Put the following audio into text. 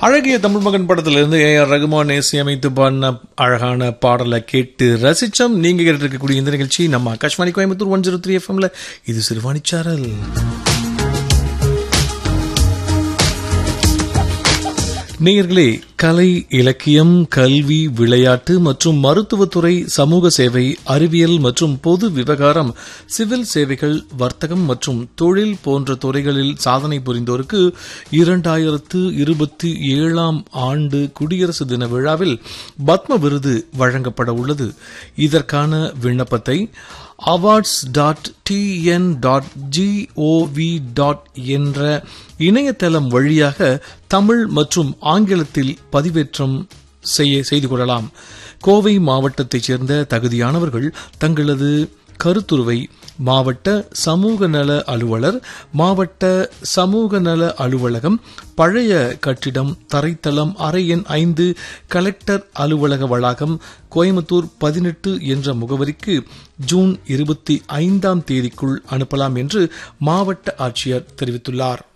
அழகிய தமிழ் மகன் படத்திலிருந்து ஏ ஆர் ரகுமான் இசையமைத்து பாடின அழகான பாடலை கேட்டு ரசிச்சோம் நீங்க கேட்டு இருக்கக்கூடிய இந்த நிகழ்ச்சி நம்ம Akashvani Coimbatore one zero three எஃப்எம்ல இது சிறுவாணிச்சாரல் நேயர்களே கலை இலக்கியம் கல்வி விளையாட்டு மற்றும் மருத்துவத்துறை சமூக சேவை அறிவியல் மற்றும் பொது விவகாரம் சிவில் சேவைகள் வர்த்தகம் மற்றும் தொழில் போன்ற துறைகளில் சாதனை புரிந்தோருக்கு இரண்டாயிரத்து இருபத்தி ஏழாம் ஆண்டு குடியரசு தின விழாவில் பத்ம விருது வழங்கப்பட உள்ளது இதற்கான விண்ணப்பத்தை awards dot TN dot GOV dot என்ற இணையதளம் வழியாக தமிழ் மற்றும் ஆங்கிலத்தில் பதிவேற்றம் செய்ய செய்து கொள்ளலாம் கோவை மாவட்டத்தைச் சேர்ந்த தகுதியானவர்கள் தங்களது கருத்துருவை மாவட்ட சமூக நல அலுவலர் மாவட்ட சமூக நல அலுவலகம் பழைய கட்டிடம் தரைத்தளம் அறை எண் ஐந்து கலெக்டர் அலுவலக வளாகம் கோயம்புத்தூர் பதினெட்டு என்ற முகவரிக்கு ஜூன் இருபத்தி ஐந்தாம் தேதிக்குள் அனுப்பலாம் என்று மாவட்ட ஆட்சியர் தெரிவித்துள்ளார்